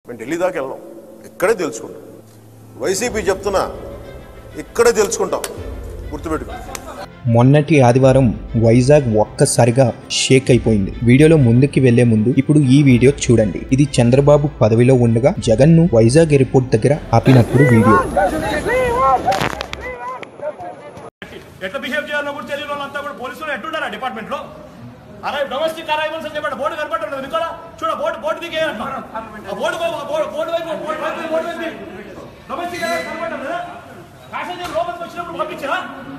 మేము ఢిల్లీ దాకా వెళ్ళాం ఇక్కడే తెలుసుకుంటాం వైసీపీ చెప్తున్నా ఇక్కడే తెలుసుకుంటాం గుర్తుపెట్టుకో మొన్నటి ఆదివారం వైజాగ్ ఒక్కసారిగా షేక్ అయిపోయింది వీడియోలో ముందుకి వెళ్లే ముందు ఇప్పుడు ఈ వీడియో చూడండి ఇది చంద్రబాబు పదవిలో ఉండగా జగన్ ను వైజాగ్ ఎయిర్పోర్ట్ దగ్గర ఆపినప్పుడు వీడియో ఎట్లా బిహేవ్ చేయాలో కూడా తెలియని వాళ్ళంతా కూడా పోలీసులు ఎట్లున్నారా డిపార్ట్మెంట్ లో అరే డొమెస్టిక్ అరైవల్స్ అని చెప్పండి బోర్డు కనపడుతుంది మీకు చూడ బోర్డు బోర్డు దిగే ఆ బోర్డు బోర్డు బోర్డు వైపు బోర్డు వైపు బోర్డు వైపు డొమెస్టిక్ అరైవల్స్ కనపడటం లేదా ప్యాసింజర్ లోపలికి వచ్చినప్పుడు పంపించరా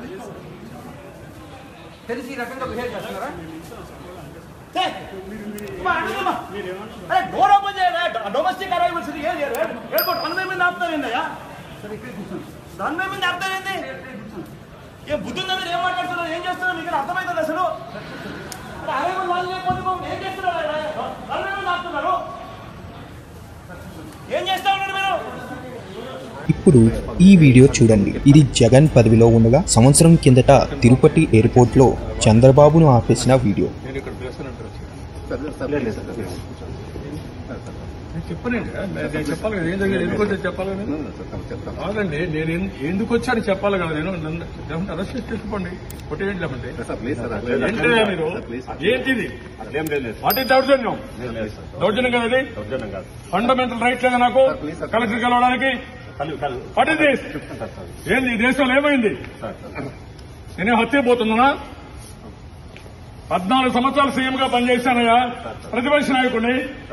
తెలిసి ఈ రకంగా బిహేవ్ చేస్తున్నారా ఛే! అమ్మా, అడుగుమ్మా. అరే డోర్ ఓపెన్ చేయరా డొమెస్టిక్ అరైవల్స్ ఎయిర్పోర్ట్ రన్వే మీద ఆపుతారు ఏందయ్యా రన్వే మీద ఆపుతారు ఏంది ఏం బుద్ధి ఉందా మీరు ఏం మాట్లాడుతున్నారు ఏం చేస్తున్నారు మీకు అర్థమవుతుంది అసలు అరే అరైవల్ వాళ్ళు లేకపోతే మమ్మల్ని ఏం చేస్తున్నారు రన్వే మీద ఆపుతున్నారు ఏం చేస్తా ఉన్నారు మీరు ఇప్పుడు ఈ వీడియో చూడండి ఇది జగన్ పదవిలో ఉండగా సంవత్సరం కిందట తిరుపతి ఎయిర్పోర్ట్ లో చంద్రబాబును ఆపేసిన వీడియో చెప్పనండి నేను చెప్పాలి కదా ఏం జరిగింది ఎందుకు వచ్చాను చెప్పాలి కదా కాదండి నేను ఎన్- ఎందుకు వచ్చాను చెప్పాలి కదా నేను నన్ను లేకుంటే అరెస్ట్ చేసి తీసుకోండి కొట్టేయండి లేకుంటే ఏంటిదే మీరు ఏంటిది వాట్ ఈస్ దౌర్జన్యం దౌర్జన్యం కదా ఇది ఫండమెంటల్ రైట్ లేదా నాకు కలెక్టర్ కలవడానికి వాట్ ఇస్ దిస్ ఏంది ఈ దేశంలో ఏమైంది నేనే హత్య పోతున్నానా పద్నాలుగు సంవత్సరాలు సీఎం గా పనిచేశానయ్యా ప్రతిపక్ష నాయకుడిని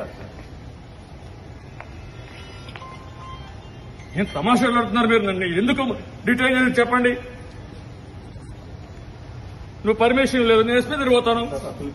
ఏం తమాషాలు ఆడుతున్నారు మీరు నన్ను ఎందుకు డిటైన్ చేసి చెప్పండి నువ్వు పర్మిషన్ లేదు నేను ఎస్పీ దగ్గర పోతాను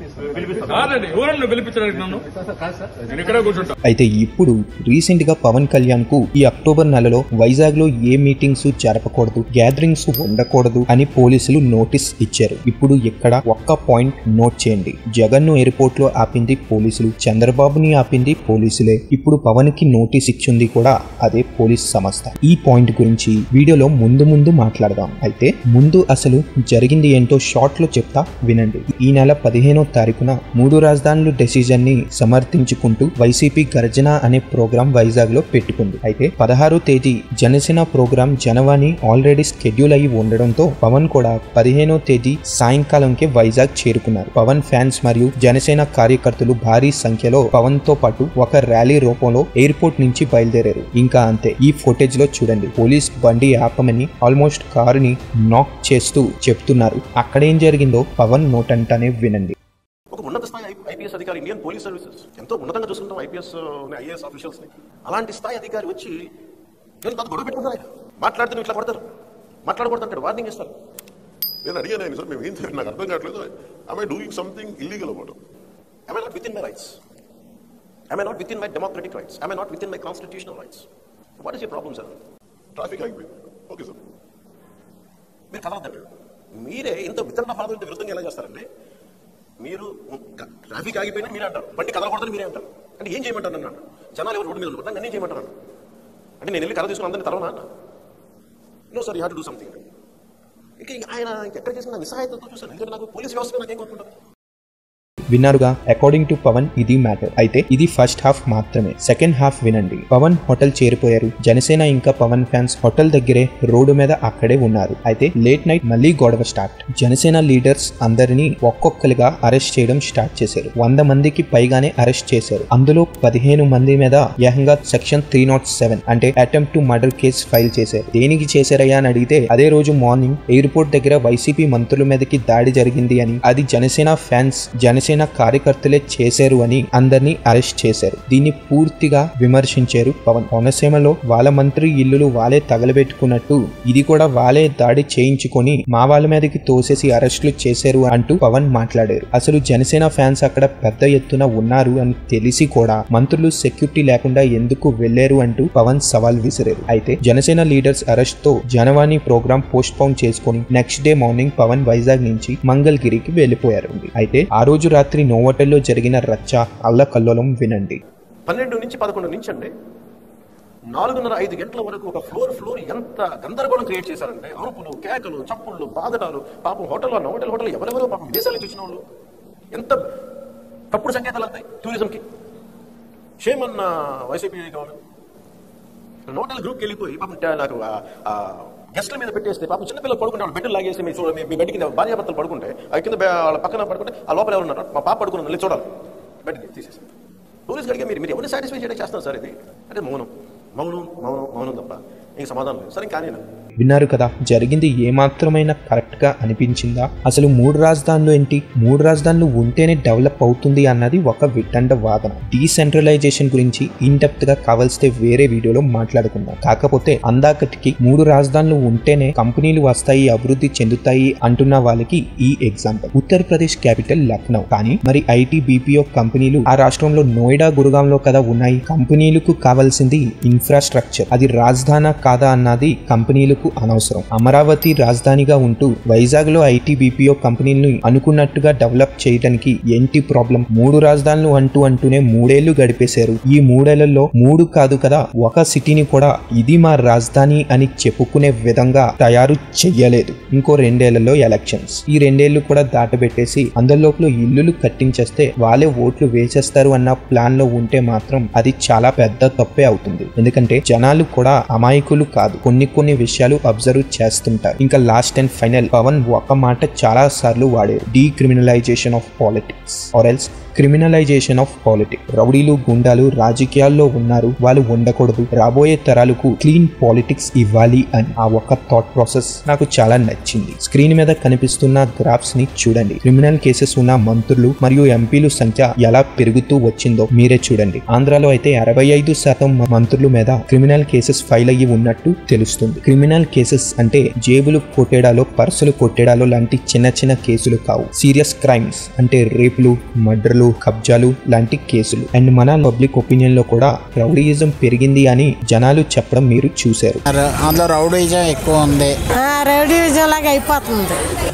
కాదండి ఎవరన్నా పిలిపించడానికి నన్ను నేను ఇక్కడే కూర్చుంటా అయితే ఇప్పుడు రీసెంట్ గా పవన్ కళ్యాణ్ కు ఈ అక్టోబర్ నెలలో వైజాగ్ లో ఏ మీటింగ్స్ జరపకూడదు గ్యాదరింగ్స్ ఉండకూడదు అని పోలీసులు నోటీస్ ఇచ్చారు ఇప్పుడు ఇక్కడ ఒక్క పాయింట్ నోట్ చేయండి జగన్ ను ఎయిర్పోర్ట్ లో ఆపింది పోలీసులు చంద్రబాబుని ఆపింది పోలీసులే ఇప్పుడు పవన్ కి నోటీస్ ఇచ్చింది కూడా అదే పోలీస్ సంస్థ ఈ పాయింట్ గురించి వీడియోలో ముందు ముందు మాట్లాడదాం అయితే ముందు అసలు జరిగింది ఏంటో షార్ట్ లో చెప్తా వినండి ఈ నెల పదిహేనో తారీఖున మూడు రాజధానులు డెసిజన్ ని సమర్థించుకుంటూ వైసీపీ గర్జన అనే ప్రోగ్రాం వైజాగ్ లో పెట్టుకుంది అయితే పదహారో తేదీ Janasena program Janavani already schedule అయి ఉండడంతో పవన్ కూడా పదిహేనో తేదీ సాయంకాలంకే వైజాగ్ చేరుకున్నారు పవన్ ఫ్యాన్స్ మరియు జనసేన కార్యకర్తలు భారీ సంఖ్యలో పవన్ తో పాటు ఒక ర్యాలీ రూపంలో ఎయిర్పోర్ట్ నుంచి బయలుదేరారు ఇంకా అంతే ఈ ఫుటేజ్ లో చూడండి పోలీస్ బండి ఆపమని ఆల్మోస్ట్ కారుని నాక్ చేస్తూ చెప్తున్నారు అక్కడేం జరిగిందో పవన్ నోటంటానే వినండి ఒక ఉన్నత స్థాయి ఐపీఎస్ అధికారి ఇండియన్ పోలీస్ సర్వీసెస్ ఎంతో ఉన్నతంగా చూసుకుంటాం ఐపీఎస్ ఐఏఎస్ ఆఫీషియల్స్ ని అలాంటి స్థాయి అధికారి వచ్చి నేను కాదు గొడవ పెట్టుకుంటారా మాట్లాడితే నువ్వు ఇట్లా కొడతారు మాట్లాడకూడదు అంటాడు వార్నింగ్ ఇస్తారు నేను అడిగాను ఆయన సార్ మేము ఏం చేయాలి నాకు అర్థం కావట్లేదు I doing something illegal about I not within my rights I not within my democratic rights I not within my constitutional rights what is you problem sir traffic ఆగిపోయింది okay sir మీరు కదలద్దండి మీరే ఇంత వితరణ భారత విరుద్ధంగా ఎలా చేస్తారండి మీరు ట్రాఫిక్ ఆగిపోయినా మీరే అంటారు బండి కదలకూడదని మీరే అంటారు అంటే ఏం చేయమంటారు నన్ను అన్న జనాలు ఎవరు రోడ్డు మీద ఉంటారు నన్ను ఏం చేయమంటారు అన్న అంటే నేను వెళ్ళి కథ తీసుకుని అందరిని తరవనా అన్న no sir you have to do something ఇంకా ఆయన ఎక్కడ చేసిన నిస్సహాయతతో చూసాను ఎందుకంటే నాకు పోలీస్ వ్యవస్థ నాకేం కోరుకుంటారు విన్నారుగా అకార్డింగ్ టు పవన్ ఇది మ్యాటర్ అయితే ఇది ఫస్ట్ హాఫ్ మాత్రమే సెకండ్ హాఫ్ వినండి పవన్ హోటల్ చేరిపోయారు జనసేన ఇంకా పవన్ ఫ్యాన్స్ హోటల్ దగ్గరే రోడ్డు మీద అక్కడే ఉన్నారు అయితే లేట్ నైట్ మళ్ళీ గొడవ స్టార్ట్ జనసేన లీడర్స్ అందరినీ ఒక్కొక్కరిగా అరెస్ట్ చేయడం స్టార్ట్ చేశారు వంద మందికి పైగానే అరెస్ట్ చేశారు అందులో పదిహేను మంది మీద ఏకంగా సెక్షన్ త్రీ నాట్ సెవెన్ అంటే attempt to murder case file చేశారు దేనికి చేశారయ్యా అని అడిగితే అదే రోజు మార్నింగ్ ఎయిర్పోర్ట్ దగ్గర వైసీపీ మంత్రుల మీదకి దాడి జరిగింది అని అది జనసేన ఫ్యాన్స్ జనసేన కార్యకర్తలే చేశారు అని అందరినీ అరెస్ట్ చేశారు దీన్ని పూర్తిగా విమర్శించారు పవన్ కోనసీమలో వాళ్ళ మంత్రి ఇల్లులు వాళ్ళే తగలబెట్టుకున్నట్టు ఇది కూడా వాళ్ళే దాడి చేయించుకొని మా వాళ్ళ మీదకి తోసేసి అరెస్టులు చేశారు అంటూ పవన్ మాట్లాడారు అసలు జనసేన ఫ్యాన్స్ అక్కడ పెద్ద ఎత్తున ఉన్నారు అని తెలిసి కూడా మంత్రులు సెక్యూరిటీ లేకుండా ఎందుకు వెళ్లారు అంటూ పవన్ సవాల్ విసిరారు అయితే జనసేన లీడర్స్ అరెస్ట్ తో జనవాణి ప్రోగ్రామ్ పోస్ట్ పోన్ చేసుకుని next day morning Pawan Vizag నుంచి మంగళగిరికి వెళ్లిపోయారు అయితే ఆ రోజు రాత్రి నోవోటల్లో జరిగిన రచ్చ అల్లకల్లోలం వినండి పన్నెండు నుంచి పదకొండు నుంచి అండి నాలుగున్నర ఐదు గంటల వరకు ఒక ఫ్లోర్ ఫ్లోర్ ఎంత గందరగోళం క్రియేట్ చేశారంటే అరుపులు కేకలు చప్పుళ్ళు బాధటాలు పాపం హోటల్ హోటల్ హోటల్ ఎవరెవరో పాపం విదేశాల నుంచి వచ్చిన వాళ్ళు ఎంత తప్పుడు సంకేతాలు అంతాయి టూరిజంకి షేమ్ అన్న వైసీపీ కావాలి నోటల్ గ్రూప్కి వెళ్ళిపోయి పాపం ట- నాకు ఆ- ఆ గెస్ట్ల మీద పెట్టేస్తే పాపం చిన్నపిల్లలు పడుకుంటే వాళ్ళ బెడ్లు లాగేసి మీ చూడ మీ బెడ్ కింద భార్యాభర్తలు పడుకుంటే ఆ కింద బె- వాళ్ళ పక్కన పడుకుంటే ఆ లోపల ఎవరు ఉన్నారు మా పాప పడుకున్నాను వెళ్ళి చూడాలి బెడ్ తీసేసి పోలీస్ గడిగా మీరు మీరు ఎవరిని సాటిస్ఫై చేయడానికి చేస్తారు సార్ ఇది అంటే మౌనం మౌనం మౌనం మౌనం తప్ప ఇంక సమాధానం లేదు సరే కానీ విన్నారు కదా జరిగింది ఏమాత్రమైనా కరెక్ట్ గా అనిపించిందా అసలు మూడు రాజధానులు ఏంటి మూడు రాజధానులు ఉంటేనే డెవలప్ అవుతుంది అన్నది ఒక విట్టండ వాదన డీసెంట్రలైజేషన్ గురించి ఇన్ డెప్త్ గా కావలిస్తే వేరే వీడియోలో మాట్లాడుకుందాం కాకపోతే అందాకటికి మూడు రాజధానులు ఉంటేనే కంపెనీలు వస్తాయి అభివృద్ధి చెందుతాయి అంటున్న వాళ్ళకి ఈ ఎగ్జాంపుల్ ఉత్తరప్రదేశ్ క్యాపిటల్ లక్నో కానీ మరి ఐటీ బీపీఓ కంపెనీలు ఆ రాష్ట్రంలో నోయిడా గురుగాంలో కదా ఉన్నాయి కంపెనీలకు కావాల్సింది ఇన్ఫ్రాస్ట్రక్చర్ అది రాజధానా కాదా అన్నది కంపెనీలకు అనవసరం అమరావతి రాజధానిగా ఉంటూ వైజాగ్ లో ఐటీ బీపీఓ కంపెనీలను అనుకున్నట్టుగా డెవలప్ చేయడానికి ఏంటి ప్రాబ్లం మూడు రాజధానులు అంటూ అంటూనే మూడేళ్లు గడిపేశారు ఈ మూడేళ్లలో మూడు కాదు కదా ఒక సిటీని కూడా ఇది మా రాజధాని అని చెప్పుకునే విధంగా తయారు చెయ్యలేదు ఇంకో రెండేళ్లలో ఎలక్షన్స్ ఈ రెండేళ్లు కూడా దాటబెట్టేసి అందరిలోపల ఇల్లులు కట్టించేస్తే వాళ్ళే ఓట్లు వేసేస్తారు అన్న ప్లాన్ లో ఉంటే మాత్రం అది చాలా పెద్ద తప్పే అవుతుంది ఎందుకంటే జనాలు కూడా అమాయకులు కాదు కొన్ని కొన్ని విషయాలు అబ్జర్వ్ చేస్తుంటారు ఇంకా లాస్ట్ అండ్ ఫైనల్ పవన్ ఒక మాట చాలా సార్లు వాడారు decriminalization of politics or else criminalization of politics రౌడీలు గుండాలు రాజకీయాల్లో ఉన్నారు వాళ్ళు ఉండకూడదు రాబోయే తరాలకు క్లీన్ పాలిటిక్స్ ఇవ్వాలి అని ఆ ఒక్క థాట్ ప్రాసెస్ నాకు చాలా నచ్చింది స్క్రీన్ మీద కనిపిస్తున్న గ్రాఫ్స్ ని చూడండి క్రిమినల్ కేసెస్ ఉన్న మంత్రులు మరియు ఎంపీలు సంఖ్య ఎలా పెరుగుతూ వచ్చిందో మీరే చూడండి ఆంధ్రాలో అయితే అరవై ఐదు శాతం మంత్రుల మీద క్రిమినల్ కేసెస్ ఫైల్ అయ్యి ఉన్నట్టు తెలుస్తుంది క్రిమినల్ కేసెస్ అంటే జేబులు కొట్టేడాలో పర్సులు కొట్టేడాలో లాంటి చిన్న చిన్న కేసులు కావు సీరియస్ క్రైమ్స్ అంటే రేపులు మర్డర్లు కబ్జాలు లాంటి కేసులు అండ్ మన పబ్లిక్ ఒపీనియన్ లో కూడా రౌడీయిజం పెరిగింది అని జనాలు చెప్పడం మీరు చూశారు ర- అందులో రౌడీజం ఎక్కువ ఉంది రెవెన్యూ లాగా అయిపోతుంది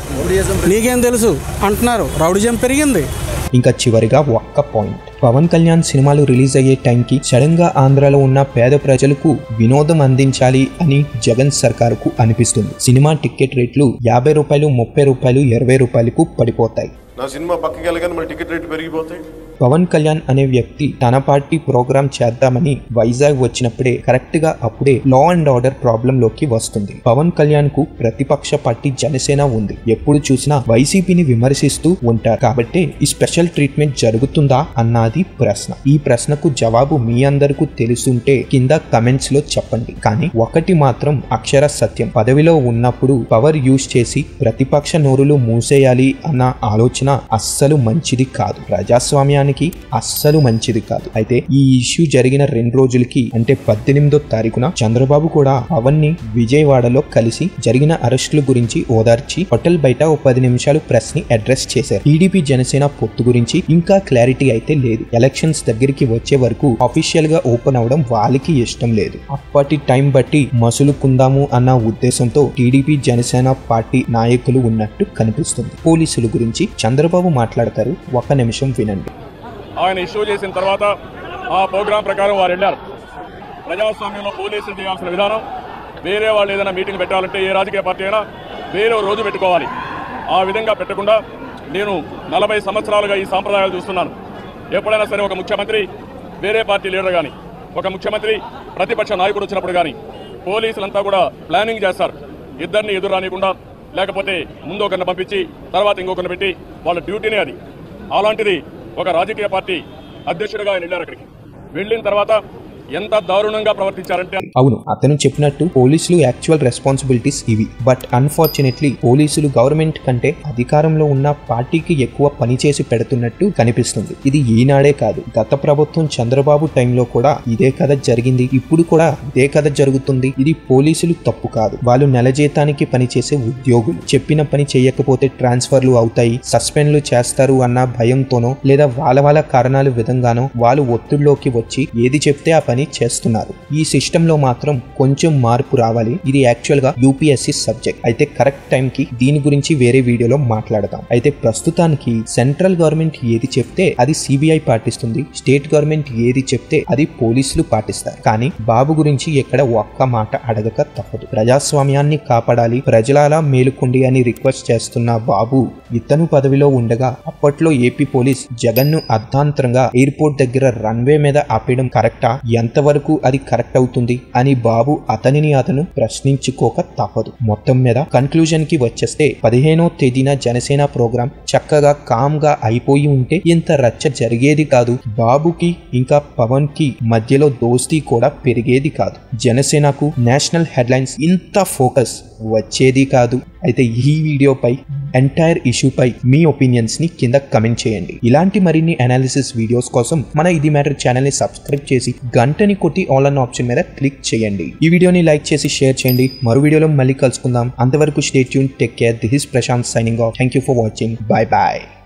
నీకేం తెలుసు అంటున్నారు రౌడిజం పెరిగింది ఇంకా చివరిగా ఒక్క పాయింట్ పవన్ కళ్యాణ్ సినిమాలు రిలీజ్ అయ్యే టైంకి సడన్ గా ఆంధ్రాలో ఉన్న పేద ప్రజలకు వినోదం అందించాలి అని జగన్ సర్కారుకు అనిపిస్తుంది సినిమా టికెట్ రేట్లు యాభై రూపాయలు ముప్పై రూపాయలు ఇరవై రూపాయలకు పడిపోతాయి నా సినిమా పక్కకి వెళ్ళగానే మన టికెట్ రేట్లు పెరిగిపోతాయి పవన్ కళ్యాణ్ అనే వ్యక్తి తన పార్టీ ప్రోగ్రామ్ చేద్దామని వైజాగ్ వచ్చినప్పుడే కరెక్ట్ గా అప్పుడే లా అండ్ ఆర్డర్ ప్రాబ్లం లోకి వస్తుంది పవన్ కళ్యాణ్ కు ప్రతిపక్ష పార్టీ జనసేన ఉంది ఎప్పుడు చూసినా వైసీపీని విమర్శిస్తూ ఉంటారు కాబట్టి ఈ స్పెషల్ ట్రీట్మెంట్ జరుగుతుందా అన్నది ప్రశ్న ఈ ప్రశ్నకు జవాబు మీ అందరికీ తెలుసుంటే కింద కమెంట్స్ లో చెప్పండి కానీ ఒకటి మాత్రం అక్షర సత్యం పదవిలో ఉన్నప్పుడు పవర్ యూజ్ చేసి ప్రతిపక్ష నోరులు మూసేయాలి అన్న ఆలోచన అస్సలు మంచిది కాదు ప్రజాస్వామ్యానికి అస్సలు మంచిది కాదు అయితే ఈ ఇష్యూ జరిగిన రెండు రోజులకి అంటే పద్దెనిమిదో తారీఖున చంద్రబాబు కూడా పవన్ ని విజయవాడలో కలిసి జరిగిన అరెస్టుల గురించి ఓదార్చి హోటల్ బయట ఓ పది నిమిషాలు ప్రెస్ ని అడ్రస్ చేశారు టీడీపీ జనసేన పొత్తు గురించి ఇంకా క్లారిటీ అయితే లేదు ఎలక్షన్స్ దగ్గరికి వచ్చే వరకు అఫీషియల్ గా ఓపెన్ అవడం వాళ్ళకి ఇష్టం లేదు అప్పటి టైం బట్టి మసులుకుందాము అన్న ఉద్దేశంతో టీడీపీ జనసేన పార్టీ నాయకులు ఉన్నట్టు కనిపిస్తుంది పోలీసుల గురించి చంద్రబాబు మాట్లాడతారు ఒక నిమిషం వినండి ఆయన ఇష్యూ చేసిన తర్వాత ఆ ప్రోగ్రాం ప్రకారం వారు వెళ్ళారు ప్రజాస్వామ్యంలో పోలీసులు చేయాల్సిన విధానం వేరే వాళ్ళు ఏదైనా మీటింగ్ పెట్టాలంటే ఏ రాజకీయ పార్టీ అయినా వేరే రోజు పెట్టుకోవాలి ఆ విధంగా పెట్టకుండా నేను నలభై సంవత్సరాలుగా ఈ సాంప్రదాయాలు చూస్తున్నాను ఎప్పుడైనా సరే ఒక ముఖ్యమంత్రి వేరే పార్టీ లీడర్ కానీ ఒక ముఖ్యమంత్రి ప్రతిపక్ష నాయకుడు వచ్చినప్పుడు కానీ పోలీసులంతా కూడా ప్లానింగ్ చేస్తారు ఇద్దరిని ఎదురు రానికుండా లేకపోతే ముందు ఒకరిని పంపించి తర్వాత ఇంకొకరిని పెట్టి వాళ్ళ డ్యూటీనే అది అలాంటిది ఒక రాజకీయ పార్టీ అధ్యక్షుడిగా ఆయన వెళ్ళారు అక్కడికి వెళ్ళిన తర్వాత ఎంత దారుణంగా ప్రవర్తించారంటే అవును అతను చెప్పినట్టు పోలీసులు యాక్చువల్ రెస్పాన్సిబిలిటీస్ ఇవి బట్ అన్ఫార్చునేట్లీ పోలీసులు గవర్నమెంట్ కంటే అధికారంలో ఉన్న పార్టీకి ఎక్కువ పని చేసి పెడుతున్నట్టు కనిపిస్తుంది ఇది ఈనాడే కాదు గత ప్రభుత్వం చంద్రబాబు టైంలో కూడా ఇదే కథ జరిగింది ఇప్పుడు కూడా ఇదే కథ జరుగుతుంది ఇది పోలీసులు తప్పు కాదు వాళ్ళు నెల జీతానికి పనిచేసే ఉద్యోగులు చెప్పిన పని చేయకపోతే ట్రాన్స్ఫర్లు అవుతాయి సస్పెండ్లు చేస్తారు అన్న భయంతోనో లేదా వాళ్ళ వాళ్ళ కారణాల విధంగానో వాళ్ళు ఒత్తిడిలోకి వచ్చి ఏది చెప్తే ఆ పని పని చేస్తున్నారు ఈ సిస్టమ్ లో మాత్రం కొంచెం మార్పు రావాలి ఇది యాక్చువల్ గా యూపీఎస్సి సబ్జెక్ట్ అయితే కరెక్ట్ టైం కి దీని గురించి వేరే వీడియోలో మాట్లాడదాం అయితే ప్రస్తుతానికి సెంట్రల్ గవర్నమెంట్ ఏది చెప్తే అది సిబిఐ పాటిస్తుంది స్టేట్ గవర్నమెంట్ ఏది చెప్తే అది పోలీసులు పాటిస్తారు కానీ బాబు గురించి ఎక్కడ ఒక్క మాట అడగక తప్పదు ప్రజాస్వామ్యాన్ని కాపాడాలి ప్రజలాలా మేలుకుండి అని రిక్వెస్ట్ చేస్తున్న బాబు ఇతను పదవిలో ఉండగా అప్పట్లో ఏపీ పోలీస్ జగన్ ను అర్ధాంతరంగా ఎయిర్పోర్ట్ దగ్గర రన్వే మీద ఆపేయడం కరెక్టా ఎంతవరకు అది కరెక్ట్ అవుతుంది అని బాబు అతనిని అతను ప్రశ్నించుకోక తప్పదు మొత్తం మీద కన్క్లూజన్ కి వచ్చేస్తే పదిహేనో తేదీన జనసేన ప్రోగ్రాం చక్కగా కామ్ గా అయిపోయి ఉంటే ఇంత రచ్చ జరిగేది కాదు బాబుకి ఇంకా పవన్ కి మధ్యలో దోస్తీ కూడా పెరిగేది కాదు జనసేనకు నేషనల్ హెడ్లైన్స్ ఇంత ఫోకస్ వచ్చేది కాదు అయితే ఈ వీడియోపై ఎంటైర్ ఇష్యూపై మీ ఒపీనియన్స్ ని కింద కమెంట్ చేయండి ఇలాంటి మరిన్ని అనాలిసిస్ వీడియోస్ కోసం మన ఇది మ్యాటర్ ఛానల్ ని సబ్స్క్రైబ్ చేసి గంటని కొట్టి ఆల్ అన్న ఆప్షన్ మీద క్లిక్ చేయండి ఈ వీడియోని లైక్ చేసి షేర్ చేయండి మరో వీడియోలో మళ్ళీ కలుసుకుందాం అంతవరకు stay tune take care this is Prashant signing off thank you for watching bye bye